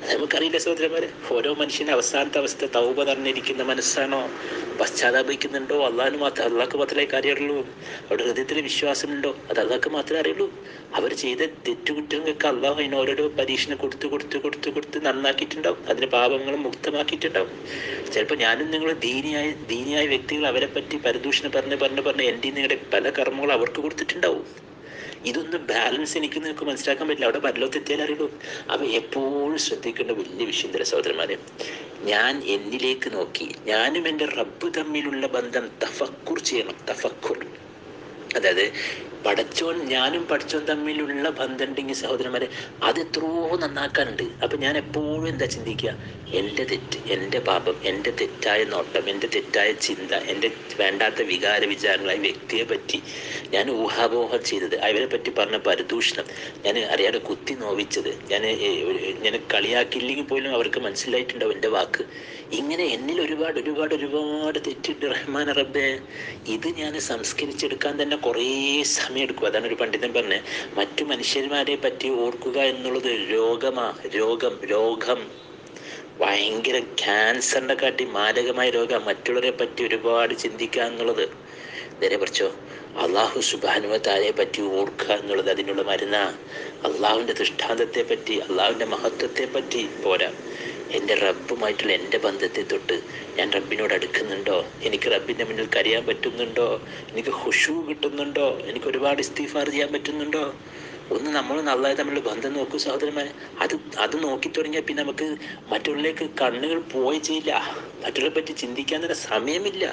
നമുക്കറിയില്ല സഹോദരന്മാരെ ഓരോ മനുഷ്യന്റെ അവസാനത്തെ അവസ്ഥ തൗബ നിറഞ്ഞിരിക്കുന്ന മനസ്സാണോ പശ്ചാത്താപിക്കുന്നുണ്ടോ അള്ളാഹിന് മാത്രം അള്ളാഹ്ക്ക് മാത്രമേ കാര്യമുള്ളൂ അവിടെ ഹൃദയത്തിൽ വിശ്വാസമുണ്ടോ അത് അള്ളാഹ്ക്ക് മാത്രമേ അറിയുള്ളൂ അവർ ചെയ്ത തെറ്റുകുറ്റങ്ങൾക്ക് അള്ളാഹു അതിന് ഓരോരോ പരീക്ഷണം കൊടുത്ത് കൊടുത്ത് കൊടുത്ത് കൊടുത്ത് നന്നാക്കിയിട്ടുണ്ടാവും അതിന് പാപങ്ങളും മുക്തമാക്കിയിട്ടുണ്ടാവും ചിലപ്പോൾ ഞാനും നിങ്ങൾ ദീനിയായ ദീനിയായ വ്യക്തികൾ അവരെ പറ്റി പരദൂഷണം പറഞ്ഞ് പറഞ്ഞ് പറഞ്ഞ് എൻ്റെ നിങ്ങളുടെ പല കർമ്മങ്ങളും അവർക്ക് കൊടുത്തിട്ടുണ്ടാവും ഇതൊന്നും ബാലൻസ് എനിക്ക് നിങ്ങൾക്ക് മനസ്സിലാക്കാൻ പറ്റില്ല അവിടെ പരലോകത്ത് എത്തിയാൽ അറിയുള്ളൂ അപ്പൊ എപ്പോഴും ശ്രദ്ധിക്കേണ്ട വലിയ വിഷയം തരാം സഹോദരന്മാരെ ഞാൻ എന്നിലേക്ക് നോക്കി ഞാനും എൻ്റെ റബ്ബ് തമ്മിലുള്ള ബന്ധം തഫക്കുർ ചെയ്യണം തഫക്കുർ അതായത് പടച്ചോൻ ഞാനും പടച്ചോൻ തമ്മിലുള്ള ബന്ധം ഉണ്ടെങ്കിൽ സഹോദരന്മാരെ അത് എത്രയോ നന്നാക്കാനുണ്ട് അപ്പൊ ഞാൻ എപ്പോഴും എന്താ ചിന്തിക്കുക എൻ്റെ തെറ്റ് എൻ്റെ പാപം എൻ്റെ തെറ്റായ നോട്ടം എൻ്റെ തെറ്റായ ചിന്ത എൻ്റെ വേണ്ടാത്ത വികാര വിചാരങ്ങളായ വ്യക്തിയെ പറ്റി ഞാൻ ഊഹാപോഹം ചെയ്തത് അവരെ പറ്റി പറഞ്ഞ പരിദൂഷണം ഞാൻ അറിയാതെ കുത്തി നോവിച്ചത് ഞാൻ ഞാൻ കളിയാക്കിയില്ലെങ്കിൽ പോലും അവർക്ക് മനസ്സിലായിട്ടുണ്ടാവും എൻ്റെ വാക്ക് ഇങ്ങനെ എന്നിൽ ഒരുപാട് ഒരുപാട് ഒരുപാട് തെറ്റിട്ട് റഹ്മാൻ റബ്ബെ ഇത് ഞാൻ സംസ്കരിച്ചെടുക്കാൻ തന്നെ കുറേ സമയം എടുക്കും അതാണ് ഒരു പണ്ഡിതൻ പറഞ്ഞത് മറ്റു മനുഷ്യന്മാരെ പറ്റി ഓർക്കുക എന്നുള്ളത് രോഗമാ രോഗം രോഗം ഭയങ്കര ക്യാൻസറിനെ കാട്ടി മാരകമായ രോഗം മറ്റുള്ളവരെ പറ്റി ഒരുപാട് ചിന്തിക്കുക എന്നുള്ളത് നേരെ പറിച്ചോ അള്ളാഹു സുബാനുവത്താരെ പറ്റി ഓർക്കുക എന്നുള്ളത് അതിനുള്ള മരുന്ന അള്ളാഹുവിൻ്റെ ദൃഷ്ടാന്തത്തെ പറ്റി അള്ളാഹുവിൻ്റെ മഹത്വത്തെ പറ്റി പോരാ എൻ്റെ റബ്ബുമായിട്ടുള്ള എൻ്റെ ബന്ധത്തെ തൊട്ട് ഞാൻ റബ്ബിനോട് അടുക്കുന്നുണ്ടോ എനിക്ക് റബ്ബിൻ്റെ മുന്നിൽ കരയാൻ പറ്റുന്നുണ്ടോ എനിക്ക് ഹുഷു കിട്ടുന്നുണ്ടോ എനിക്ക് ഒരുപാട് ഇസ്തീഫാർ ചെയ്യാൻ പറ്റുന്നുണ്ടോ ഒന്ന് നമ്മൾ നല്ലതായി തമ്മിലുള്ള ബന്ധം നോക്കൂ സഹോദരന്മാരെ അത് അത് നോക്കി തുടങ്ങിയാൽ പിന്നെ നമുക്ക് മറ്റുള്ളവരിലേക്ക് കണ്ണുകൾ പോയി ചെയ്യില്ല മറ്റുള്ളവരെ പറ്റി ചിന്തിക്കാൻ തന്നെ സമയമില്ല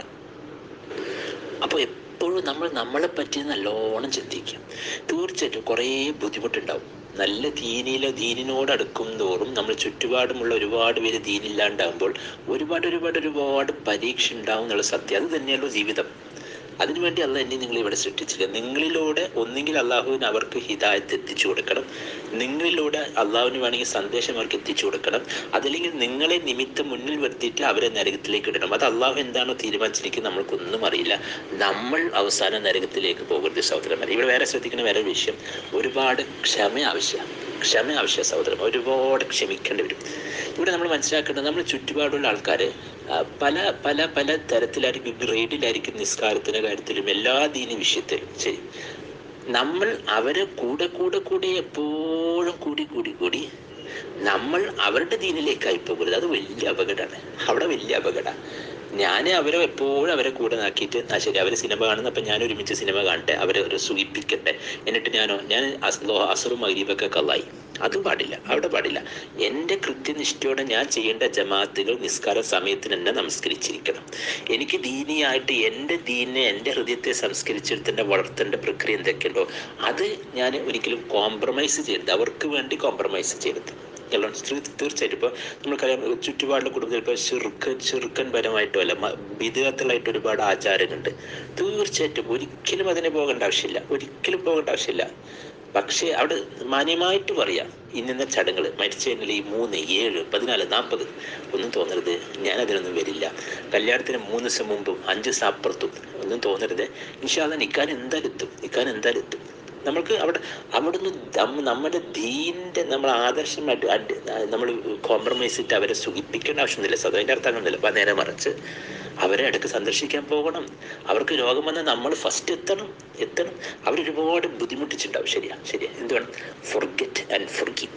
അപ്പോൾ എപ്പോഴും നമ്മൾ നമ്മളെ പറ്റി നല്ലോണം ചിന്തിക്കാം തീർച്ചയായിട്ടും കുറേ ബുദ്ധിമുട്ടുണ്ടാവും നല്ല ദീനിയിലോ ദീനിനോട് അടുക്കും തോറും നമ്മൾ ചുറ്റുപാടുമുള്ള ഒരുപാട് പേര് ദീനില്ലാണ്ടാകുമ്പോൾ ഒരുപാട് ഒരുപാട് ഒരുപാട് പരീക്ഷ ഉണ്ടാവും എന്നുള്ള സത്യം അത് തന്നെയല്ലോ ജീവിതം അതിനുവേണ്ടി അല്ല എന്നെ നിങ്ങൾ ഇവിടെ സൃഷ്ടിച്ചില്ല നിങ്ങളിലൂടെ ഒന്നെങ്കിൽ അള്ളാഹുവിന് അവർക്ക് ഹിദായത്ത് എത്തിച്ചു കൊടുക്കണം നിങ്ങളിലൂടെ അള്ളാഹുവിന് വേണമെങ്കിൽ സന്ദേശം അവർക്ക് എത്തിച്ചു കൊടുക്കണം അതല്ലെങ്കിൽ നിങ്ങളെ നിമിത്തം മുന്നിൽ വരുത്തിയിട്ട് അവരെ നരകത്തിലേക്ക് ഇടണം അത് അള്ളാഹു എന്താണോ തീരുമാനിച്ചിരിക്കുന്നത് നമ്മൾക്കൊന്നും അറിയില്ല നമ്മൾ അവസാന നരകത്തിലേക്ക് പോകരുത് സഹോദരന്മാർ ഇവിടെ വേറെ ശ്രദ്ധിക്കുന്ന വേറെ ഒരു വിഷയം ഒരുപാട് ക്ഷമ ആവശ്യമാണ് ക്ഷമ ആവശ്യ സഹോദരൻ ഒരുപാട് ക്ഷമിക്കേണ്ടി വരും ഇവിടെ നമ്മൾ മനസ്സിലാക്കേണ്ടത് നമ്മൾ ചുറ്റുപാടുള്ള ആൾക്കാർ പല പല പല തരത്തിലായിരിക്കും ഗ്രേഡിലായിരിക്കും നിസ്കാരത്തിൻ്റെ കാര്യത്തിലും എല്ലാ ദീന വിഷയത്തിലും ശരി നമ്മൾ അവരെ കൂടെ കൂടെ കൂടി എപ്പോഴും കൂടി കൂടി കൂടി നമ്മൾ അവരുടെ ദീനിലേക്കായി പോകരുത് അത് വലിയ അപകടമാണ് അവിടെ വലിയ അപകടമാണ് ഞാൻ അവരെ എപ്പോഴും അവരെ കൂടെ നാക്കിയിട്ട് ആ ശരി അവർ സിനിമ കാണുന്ന അപ്പം ഞാൻ ഒരുമിച്ച് സിനിമ കാണട്ടെ അവരെ ഒരു സുഖിപ്പിക്കട്ടെ എന്നിട്ട് ഞാനോ ഞാൻ അസറും മരീബൊക്കെ കള്ളായി അതും പാടില്ല അവിടെ പാടില്ല എൻ്റെ കൃത്യനിഷ്ഠയോടെ ഞാൻ ചെയ്യേണ്ട ജമാഅത്തുകൾ നിസ്കാര സമയത്തിന് തന്നെ നമസ്കരിച്ചിരിക്കണം എനിക്ക് ദീനിയായിട്ട് എൻ്റെ ദീനെ എൻ്റെ ഹൃദയത്തെ സംസ്കരിച്ചെടുത്തിൻ്റെ വളർത്തേണ്ട പ്രക്രിയ എന്തൊക്കെയുണ്ടോ അത് ഞാൻ ഒരിക്കലും കോംപ്രമൈസ് ചെയ്യരുത് അവർക്ക് വേണ്ടി കോംപ്രമൈസ് ചെയ്യരുത് എല്ലാം തീർച്ചയായിട്ടും ഇപ്പോൾ നമുക്കറിയാം ചുറ്റുപാടിലെ കുടുംബത്തിൽ ഇപ്പോൾ ചെറുക്കൻ ചെറുക്കൻ പരമായിട്ടോ അല്ല വിധേയത്തിലായിട്ട് ഒരുപാട് ആചാരങ്ങളുണ്ട് തീർച്ചയായിട്ടും ഒരിക്കലും അതിന് പോകേണ്ട ആവശ്യമില്ല ഒരിക്കലും പോകേണ്ട ആവശ്യമില്ല പക്ഷേ അവിടെ മാന്യമായിട്ട് പറയാം ഇന്നിന്ന ചടങ്ങുകൾ മരിച്ചതിനുള്ള ഈ മൂന്ന് ഏഴ് പതിനാല് നാൽപ്പത് ഒന്നും തോന്നരുത് ഞാൻ അതിനൊന്നും വരില്ല കല്യാണത്തിന് മൂന്ന് ദിവസം മുമ്പും അഞ്ച് ദിവസം അപ്പുറത്തും ഒന്നും തോന്നരുത് ഇൻഷാല്ല നിൽക്കാൻ എന്തായാലും എത്തും നിൽക്കാൻ എന്തായാലും എത്തും നമ്മൾക്ക് അവിടെ അവിടുന്ന് നമ്മുടെ ദീൻ്റെ നമ്മൾ ആദർശമായിട്ട് നമ്മൾ കോംപ്രമൈസ് ചെയ്തിട്ട് അവരെ സുഖിപ്പിക്കേണ്ട ആവശ്യമൊന്നുമില്ല സദാ അതിൻ്റെ അർത്ഥം അങ്ങനെയല്ല അപ്പം നേരെ മറിച്ച് അവരെ ഇടയ്ക്ക് സന്ദർശിക്കാൻ പോകണം അവർക്ക് രോഗം വന്നാൽ നമ്മൾ ഫസ്റ്റ് എത്തണം എത്തണം അവരൊരുപാട് ബുദ്ധിമുട്ടിച്ചിട്ടുണ്ടാവും ശരിയാ ശരിയാ എന്ത് വേണം ഫൊർഗെറ്റ് ആൻഡ് ഫൊർഗീവ്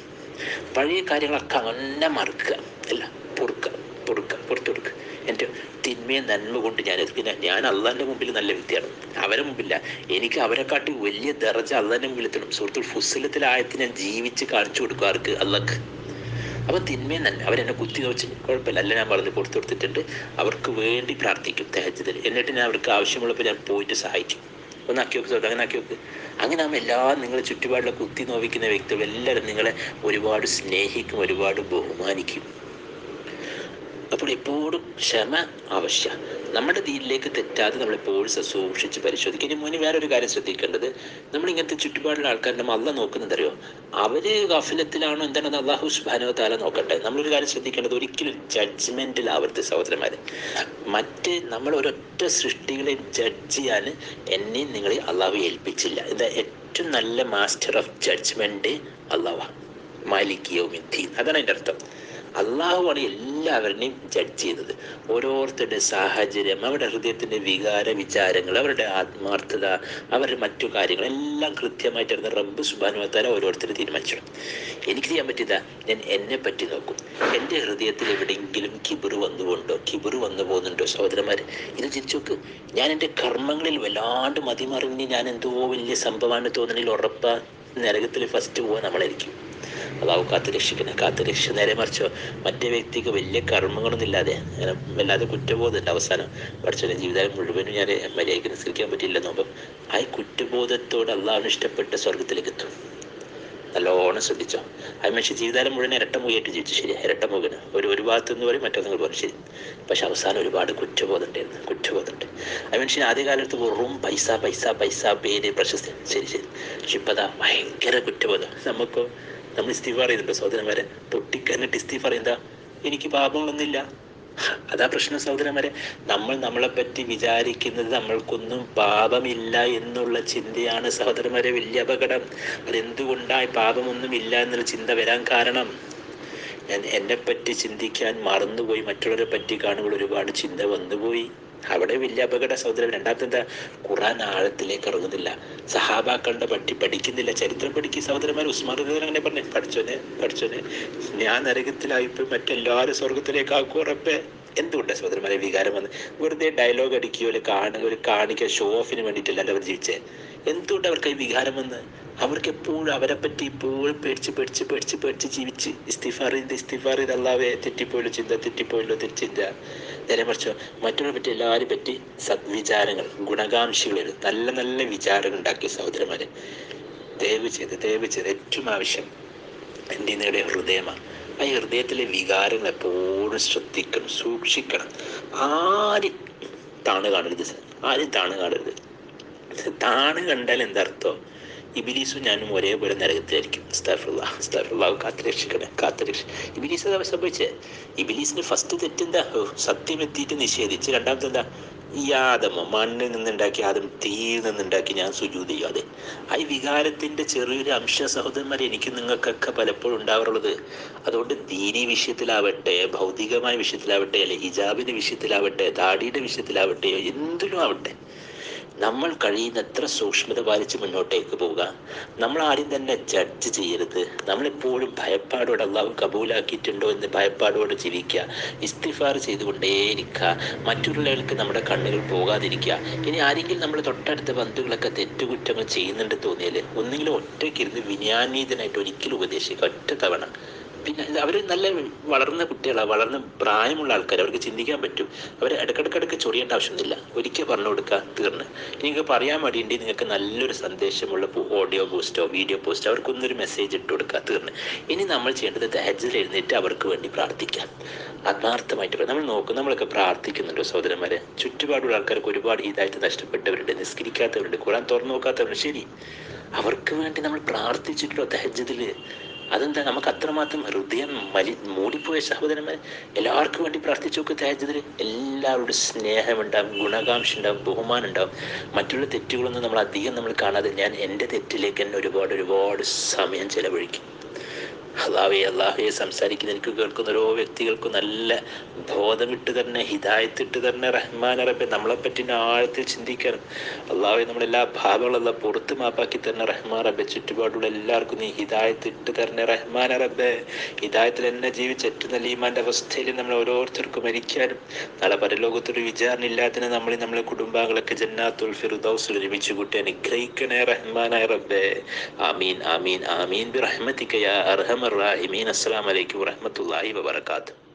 പഴയ കാര്യങ്ങളൊക്കെ അങ്ങനെ മറക്കുക അല്ല പൊറുക്കുക പൊറുക്കുക പുറത്തു കൊടുക്കുക എൻ്റെ തിന്മയെ നന്മ കൊണ്ട് ഞാൻ പിന്നെ ഞാൻ അള്ളാൻ്റെ മുമ്പിൽ നല്ല വ്യക്തിയാണ് അവരെ മുമ്പില്ല എനിക്ക് അവരെക്കാട്ടി വലിയ ദറജ അള്ളാൻ്റെ മുമ്പിൽ എത്തണം സുഹൃത്തുക്കൾ ഫുസ്സലത്തിലെ ആയത്ത് ഞാൻ ജീവിച്ച് കാണിച്ചു കൊടുക്കും ആർക്ക് അള്ളക്ക് അപ്പൊ തിന്മയെ നന്മ അവരെന്നെ കുത്തി വെച്ച് കുഴപ്പമില്ല അല്ല ഞാൻ പറഞ്ഞ് പുറത്തു കൊടുത്തിട്ടുണ്ട് അവർക്ക് വേണ്ടി പ്രാർത്ഥിക്കും തെഹജതിൽ എന്നിട്ട് ഞാൻ അവർക്ക് ആവശ്യമുള്ളപ്പോൾ ഞാൻ പോയിട്ട് സഹായിക്കും ഒന്ന് ആക്കി നോക്ക് അങ്ങനെ ആക്കി നോക്ക് അങ്ങനെ ആകുമ്പോൾ എല്ലാ നിങ്ങളെ ചുറ്റുപാടിലെ കുത്തി നോവിക്കുന്ന വ്യക്തികൾ എല്ലാവരും നിങ്ങളെ ഒരുപാട് സ്നേഹിക്കും ഒരുപാട് ബഹുമാനിക്കും അപ്പോൾ എപ്പോഴും ക്ഷമ ആവശ്യ നമ്മുടെ ദീനിലേക്ക് തെറ്റാതെ നമ്മൾ എപ്പോഴും സൂക്ഷിച്ച് പരിശോധിക്കുക ഇനി മുന്നേ വേറൊരു കാര്യം ശ്രദ്ധിക്കേണ്ടത് നമ്മൾ ഇങ്ങനത്തെ ചുറ്റുപാടുള്ള ആൾക്കാരുടെ അല്ല നോക്കുന്നതറിയോ അവര് ഗഫലത്തിലാണോ എന്താണ് അള്ളാഹു സുബാനോ താല നോക്കട്ടെ നമ്മളൊരു കാര്യം ശ്രദ്ധിക്കേണ്ടത് ഒരിക്കലും ജഡ്ജ്മെന്റിലാവരുത് സഹോദരന്മാരെ മറ്റ് നമ്മൾ ഒരൊറ്റ സൃഷ്ടികളെ ജഡ്ജ് ചെയ്യാൻ എന്നെയും നിങ്ങളെ അള്ളാഹു ഏൽപ്പിച്ചില്ല ഇത് ഏറ്റവും നല്ല മാസ്റ്റർ ഓഫ് ജഡ്ജ്മെന്റ് അള്ളാഹ മാലിക് യൗമിദ്ദീൻ അതാണ് അതിൻ്റെ അർത്ഥം അള്ളാഹുവാണ് എല്ലാവരുടെയും ജഡ്ജ് ചെയ്യുന്നത് ഓരോരുത്തരുടെ സാഹചര്യം അവരുടെ ഹൃദയത്തിൻ്റെ വികാര വിചാരങ്ങൾ അവരുടെ ആത്മാർത്ഥത അവരുടെ മറ്റു കാര്യങ്ങൾ എല്ലാം കൃത്യമായിട്ട് ഇരുന്ന റബ്ബ് സുബാനുവത്താല ഓരോരുത്തരും തീരുമാനിച്ചിടും എനിക്ക് ചെയ്യാൻ പറ്റിയതാ ഞാൻ എന്നെ പറ്റി നോക്കും എൻ്റെ ഹൃദയത്തിൽ എവിടെയെങ്കിലും കിബിറ് വന്നുകൊണ്ടോ കിബിറ് വന്നു പോകുന്നുണ്ടോ സഹോദരന്മാർ ഇത് ചിന്തിച്ചു നോക്ക് ഞാൻ എൻ്റെ കർമ്മങ്ങളിൽ വല്ലാണ്ട് മതിമറിഞ്ഞ് ഞാൻ എന്തോ വലിയ സംഭവമാണ് തോന്നണിൽ ഉറപ്പാ നരകത്തിൽ ഫസ്റ്റ് പോകാൻ നമ്മളായിരിക്കും അള്ളാഹു കാത്തു രക്ഷിക്കണേ കാത്തു രക്ഷിച്ച നേരെ മറിച്ചോ മറ്റേ വ്യക്തിക്ക് വലിയ കർമ്മങ്ങളൊന്നും ഇല്ലാതെ അങ്ങനെ വല്ലാതെ കുറ്റബോധമുണ്ട് അവസാനം പഠിച്ചവൻ്റെ ജീവിതം മുഴുവനും ഞാൻ മര്യാദയ്ക്ക് നിസ്കരിക്കാൻ പറ്റില്ലെന്നോ അപ്പം ആ കുറ്റബോധത്തോട് അള്ളാഹുവിന് ഇഷ്ടപ്പെട്ട സ്വർഗത്തിലേക്ക് എത്തും നല്ലോണം ശ്രദ്ധിച്ചോ ആ മനുഷ്യ ജീവിതകാലം മുഴുവൻ ഇരട്ടമുഖയായിട്ട് ജീവിച്ചു ശരി ഇരട്ടമുഖന് ഒരു ഒരു ഭാഗത്ത് നിന്ന് പറയും മറ്റൊന്ന് പറയും ശരി പക്ഷെ അവസാനം ഒരുപാട് കുറ്റബോധം ഉണ്ടായിരുന്നു കുറ്റബോധമുണ്ട് ആ മനുഷ്യൻ ആദ്യകാലത്ത് വെറും പൈസ പൈസ പൈസ പേര് പ്രശസ്തി ശരി ശരി പക്ഷെ ഇപ്പം അതാ ഭയങ്കര കുറ്റബോധം നമുക്കോ നമ്മൾ ഇസ്തീഫാർ ചെയ്തിട്ടുണ്ടോ സഹോദരന്മാരെ പൊട്ടിക്കന്നിട്ട് ഇസ്തീഫാർ എന്താ എനിക്ക് പാപങ്ങളൊന്നുമില്ല അതാ പ്രശ്നം സഹോദരന്മാരെ നമ്മൾ നമ്മളെ പറ്റി വിചാരിക്കുന്നത് നമ്മൾക്കൊന്നും പാപമില്ല എന്നുള്ള ചിന്തയാണ് സഹോദരന്മാരെ വലിയ അപകടം അതെന്തുകൊണ്ടായി പാപമൊന്നും ഇല്ല എന്നുള്ള ചിന്ത വരാൻ കാരണം ഞാൻ എന്നെ പറ്റി ചിന്തിക്കാൻ മറന്നുപോയി മറ്റുള്ളവരെ പറ്റി കാണുമ്പോൾ ഒരുപാട് ചിന്ത വന്നുപോയി അവിടെ വലിയ അപകട സഹോദരൻ രണ്ടാമത്തെ എന്താ ഖുറാൻ ആഴത്തിലേക്ക് ഇറങ്ങുന്നില്ല സഹാബാക്കളുടെ പറ്റി പഠിക്കുന്നില്ല ചരിത്രം പഠിക്കുന്ന സഹോദരന്മാർ ഉസ്മാൻ റഹ്മാൻ അങ്ങനെ പറഞ്ഞേ പഠിച്ചോനെ പഠിച്ചോനെ ഞാൻ നരകത്തിലായിപ്പോ മറ്റെല്ലാവരും സ്വർഗത്തിലേക്ക് ആക്കുറപ്പേ എന്തുകൊണ്ട് സഹോദരന്മാരെ വികാരം വന്ന് വെറുതെ ഡയലോഗ് അടിക്കുകയോ ഒരു കാണുക ഒരു കാണിക്കുക ഷോ ഓഫിന് വേണ്ടിയിട്ടല്ല അവർ ജീവിച്ചേ എന്തുകൊണ്ട് അവർക്ക് ഈ വികാരം വന്ന് അവർക്ക് എപ്പോഴും അവരെ പറ്റി ഇപ്പോഴും പേടിച്ച് പേടിച്ച് പേടിച്ച് പേടിച്ച് ജീവിച്ച് ഇസ്തിഫാർ ചെയ്ത് ഇസ്തിഫാർ ചെയ്ത് അല്ലാവേ തെറ്റിപ്പോയല്ലോ ചിന്ത തെറ്റിപ്പോയല്ലോ തെറ്റിന്ത നേരെ മറിച്ചോ മറ്റുള്ളവരെ പറ്റി എല്ലാവരും പറ്റി സദ്വിചാരങ്ങൾ ഗുണകാംക്ഷികളിൽ നല്ല നല്ല വിചാരങ്ങൾ ഉണ്ടാക്കിയ സഹോദരന്മാരെ ദയവ് ചെയ്ത് ദയവ് ചെയ്ത് ഏറ്റവും ആവശ്യം എൻ്റെ നിങ്ങളുടെ ഹൃദയമാണ് ആ ഹൃദയത്തിലെ വികാരങ്ങൾ എപ്പോഴും ശ്രദ്ധിക്കണം സൂക്ഷിക്കണം ആരും താണ് കാണരുത് സർ ആരും താണ് കാണരുത് താണ് കണ്ടാൽ എന്തർത്ഥം ഇബിലീസും ഞാനും ഒരേപോലെ നരകത്തിലായിരിക്കും സ്താഫുള്ള സ്താഫുള്ള കാത്തു രക്ഷിക്കണേ കാത്തു രക്ഷ ഇബിലീസ് അതാ സംഭവിച്ചേ ഇബിലീസിന്റെ ഫസ്റ്റ് തെറ്റെന്താ ഓ, സത്യം എത്തിയിട്ട് നിഷേധിച്ച് രണ്ടാമത്തെ എന്താ ഈ ആദമോ മണ്ണിൽ നിന്നുണ്ടാക്കി ആദം തീയിൽ നിന്നുണ്ടാക്കി ഞാൻ സുജൂത് ചെയ്യാതെ ആ ഈ വികാരത്തിന്റെ ചെറിയൊരു അംശ സഹോദരന്മാർ എനിക്ക് നിങ്ങൾക്കൊക്കെ പലപ്പോഴും ഉണ്ടാവാറുള്ളത് അതുകൊണ്ട് ദീനി വിഷയത്തിലാവട്ടെ ഭൗതികമായ വിഷയത്തിലാവട്ടെ അല്ലെ ഹിജാബിന്റെ വിഷയത്തിലാവട്ടെ ദാടിയുടെ വിഷയത്തിലാവട്ടെ എന്തിലും ആവട്ടെ നമ്മൾ കഴിയുന്നത്ര സൂക്ഷ്മത പാലിച്ച് മുന്നോട്ടേക്ക് പോവുക നമ്മൾ ആരും തന്നെ ജഡ്ജ് ചെയ്യരുത് നമ്മളെപ്പോഴും ഭയപ്പാടോടെ അള്ളാഹു കബൂലാക്കിയിട്ടുണ്ടോ എന്ന് ഭയപ്പാടോടെ ജീവിക്കുക ഇസ്തിഫാർ ചെയ്തുകൊണ്ടേയിരിക്കുക മറ്റുള്ളവർക്ക് നമ്മുടെ കണ്ണുകൾ പോകാതിരിക്കുക ഇനി ആരെങ്കിലും നമ്മുടെ തൊട്ടടുത്ത ബന്ധുക്കളൊക്കെ തെറ്റുകുറ്റങ്ങൾ ചെയ്യുന്നുണ്ട് തോന്നിയാൽ ഒന്നെങ്കിലും ഒറ്റയ്ക്കിരുന്ന് വിനയാനീതനായിട്ട് ഒരിക്കലും ഉപദേശിക്കുക ഒറ്റ തവണ പിന്നെ അവർ നല്ല വളർന്ന കുട്ടികളാണ് വളർന്ന പ്രായമുള്ള ആൾക്കാർ അവർക്ക് ചിന്തിക്കാൻ പറ്റും അവർ ഇടക്കിടക്കിടക്ക് ചൊറിയേണ്ട ആവശ്യമൊന്നുമില്ല ഒരിക്കൽ പറഞ്ഞു കൊടുക്കുക തീർന്ന് ഇനി നിങ്ങൾക്ക് പറയാൻ വേണ്ടിയിട്ട് നിങ്ങൾക്ക് നല്ലൊരു സന്ദേശമുള്ള ഓഡിയോ പോസ്റ്റോ വീഡിയോ പോസ്റ്റോ അവർക്കൊന്നൊരു മെസ്സേജ് ഇട്ട് കൊടുക്കുക തീർന്ന് ഇനി നമ്മൾ ചെയ്യേണ്ടത് തഹജിൽ എഴുന്നേറ്റ് അവർക്ക് വേണ്ടി പ്രാർത്ഥിക്കാം ആത്മാർത്ഥമായിട്ട് പ്രാ- നമ്മൾ നോക്കും നമ്മളൊക്കെ പ്രാർത്ഥിക്കുന്നുണ്ടോ സഹോദരന്മാരെ ചുറ്റുപാടുള്ള ആൾക്കാർക്ക് ഒരുപാട് ഹിതായിട്ട് നഷ്ടപ്പെട്ടവരുണ്ട് നിസ്കരിക്കാത്തവരുണ്ട് ഖുറാൻ തുറന്നു നോക്കാത്തവരുണ്ട് ശരി അവർക്ക് വേണ്ടി നമ്മൾ പ്രാർത്ഥിച്ചിട്ടുണ്ടോ തഹജദിൽ അതെന്താ നമുക്ക് അത്രമാത്രം ഹൃദയം മലി മൂടിപ്പോയ സഹോദരന്മാർ എല്ലാവർക്കും വേണ്ടി പ്രാർത്ഥിച്ചു നോക്ക് തേജതിൽ എല്ലാവരുടെ സ്നേഹമുണ്ടാവും ഗുണകാംക്ഷ ഉണ്ടാവും ബഹുമാനം ഉണ്ടാവും മറ്റുള്ള തെറ്റുകളൊന്നും നമ്മൾ അധികം നമ്മൾ കാണാതെ ഞാൻ എൻ്റെ തെറ്റിലേക്ക് തന്നെ ഒരുപാട് ഒരുപാട് സമയം ചെലവഴിക്കും അള്ളാഹെ അള്ളാഹയെ സംസാരിക്കുന്ന എനിക്ക് കേൾക്കുന്ന ഓരോ വ്യക്തികൾക്കും നല്ല ബോധമിട്ട് തന്നെ ഹിദായത്തിട്ട് തന്നെ റഹ്മാൻ റബ്ബെ നമ്മളെപ്പറ്റി ആഴത്തിൽ ചിന്തിക്കണം അള്ളാഹെ നമ്മളെല്ലാ ഭാവങ്ങളെല്ലാം പുറത്ത് മാപ്പാക്കി തന്നെ റഹ്മാൻ റബ്ബെ ചുറ്റുപാടുള്ള എല്ലാവർക്കും നീ ഹിദായത്തിട്ട് തന്നെ റഹ്മാൻ റബ്ബെ ഹിദായത്തിൽ എന്നെ ജീവിച്ച് ഏറ്റവും നല്ല ഈമാൻ്റെ അവസ്ഥയിൽ നമ്മൾ ഓരോരുത്തർക്കും മരിക്കാനും നാളെ പരലോകത്തൊരു വിചാരണ ഇല്ലാത്തതിന് നമ്മൾ നമ്മളെ കുടുംബാംഗങ്ങളൊക്കെ ജന്നാത്തുൽ ഫിറുദൗസിൽ ഒരുമിച്ച് കൂട്ടി അനുഗ്രഹിക്കണേ റഹ്മാനായ റബ്ബെ ആമീൻ ആമീൻ ആമീൻ ബിറഹ്മതിക യാ അർഹമർ റാഹിമീൻ അസ്സലാമു അലൈക്കും വറഹ്മത്തുള്ളാഹി വബറകാതുഹു